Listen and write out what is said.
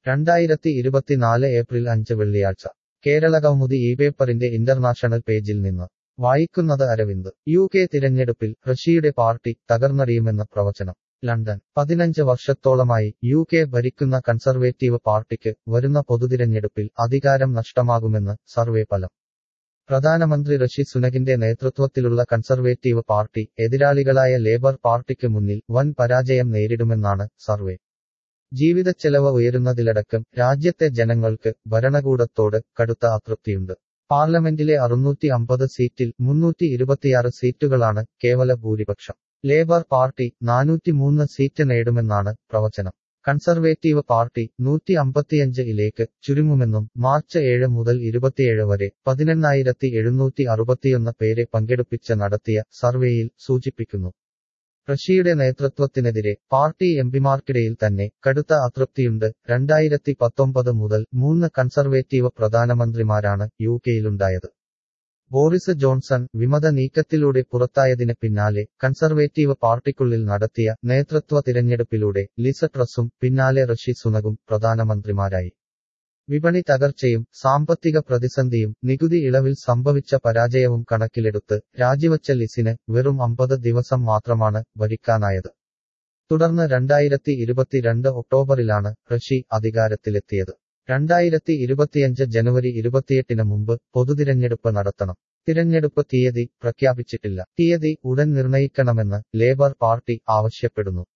രണ്ടായിരത്തി ഇരുപത്തിനാല് ഏപ്രിൽ അഞ്ച് വെള്ളിയാഴ്ച കേരളകൗമുദി ഈ പേപ്പറിന്റെ ഇന്റർനാഷണൽ പേജിൽ നിന്ന് വായിക്കുന്നത് അരവിന്ദ് യു കെ തിരഞ്ഞെടുപ്പിൽ റഷ്യയുടെ പാർട്ടി തകർന്നടിയുമെന്ന പ്രവചനം ലണ്ടൻ പതിനഞ്ച് വർഷത്തോളമായി യു കെ ഭരിക്കുന്ന കൺസർവേറ്റീവ് പാർട്ടിക്ക് വരുന്ന പൊതുതിരഞ്ഞെടുപ്പിൽ അധികാരം നഷ്ടമാകുമെന്ന് സർവേ ഫലം പ്രധാനമന്ത്രി ഋഷി സുനകിന്റെ നേതൃത്വത്തിലുള്ള കൺസർവേറ്റീവ് പാർട്ടി എതിരാളികളായ ലേബർ പാർട്ടിക്ക് മുന്നിൽ വൻ പരാജയം നേരിടുമെന്നാണ് സർവേ ജീവിതച്ചെലവ് ഉയരുന്നതിലടക്കം രാജ്യത്തെ ജനങ്ങൾക്ക് ഭരണകൂടത്തോട് കടുത്ത അതൃപ്തിയുണ്ട് പാർലമെന്റിലെ അറുന്നൂറ്റി അമ്പത് സീറ്റിൽ മുന്നൂറ്റി ഇരുപത്തിയാറ് സീറ്റുകളാണ് കേവല ഭൂരിപക്ഷം ലേബർ പാർട്ടി നാനൂറ്റിമൂന്ന് സീറ്റ് നേടുമെന്നാണ് പ്രവചനം കൺസർവേറ്റീവ് പാർട്ടി നൂറ്റി അമ്പത്തിയഞ്ച് ഇലേക്ക് ചുരുങ്ങുമെന്നും മാർച്ച് ഏഴ് മുതൽ ഇരുപത്തിയേഴ് വരെ പതിനെണ്ണായിരത്തി എഴുന്നൂറ്റി അറുപത്തിയൊന്ന് പേരെ പങ്കെടുപ്പിച്ച് നടത്തിയ സർവേയിൽ സൂചിപ്പിക്കുന്നു റഷ്യയുടെ നേതൃത്വത്തിനെതിരെ പാർട്ടി എംപിമാർക്കിടയിൽ തന്നെ കടുത്ത അതൃപ്തിയുണ്ട് രണ്ടായിരത്തി പത്തൊമ്പത് മുതൽ മൂന്ന് കൺസർവേറ്റീവ് പ്രധാനമന്ത്രിമാരാണ് യു കെയിലുണ്ടായത് ബോറിസ് ജോൺസൺ വിമത നീക്കത്തിലൂടെ പുറത്തായതിന് പിന്നാലെ കൺസർവേറ്റീവ് പാർട്ടിക്കുള്ളിൽ നടത്തിയ നേതൃത്വ തിരഞ്ഞെടുപ്പിലൂടെ ലിസ ട്രസും പിന്നാലെ ഋഷി സുനകും പ്രധാനമന്ത്രിമാരായി വിപണി തകർച്ചയും സാമ്പത്തിക പ്രതിസന്ധിയും നികുതി ഇളവിൽ സംഭവിച്ച പരാജയവും കണക്കിലെടുത്ത് രാജിവച്ച ലിസിന് വെറും അമ്പത് ദിവസം മാത്രമാണ് ഭരിക്കാനായത് തുടർന്ന് രണ്ടായിരത്തി ഇരുപത്തിരണ്ട് ഒക്ടോബറിലാണ് ഋഷി അധികാരത്തിലെത്തിയത് രണ്ടായിരത്തി ഇരുപത്തിയഞ്ച് ജനുവരി ഇരുപത്തിയെട്ടിന് മുമ്പ് പൊതുതിരഞ്ഞെടുപ്പ് നടത്തണം തിരഞ്ഞെടുപ്പ് തീയതി പ്രഖ്യാപിച്ചിട്ടില്ല തീയതി ഉടൻ നിർണയിക്കണമെന്ന് ലേബർ പാർട്ടി ആവശ്യപ്പെടുന്നു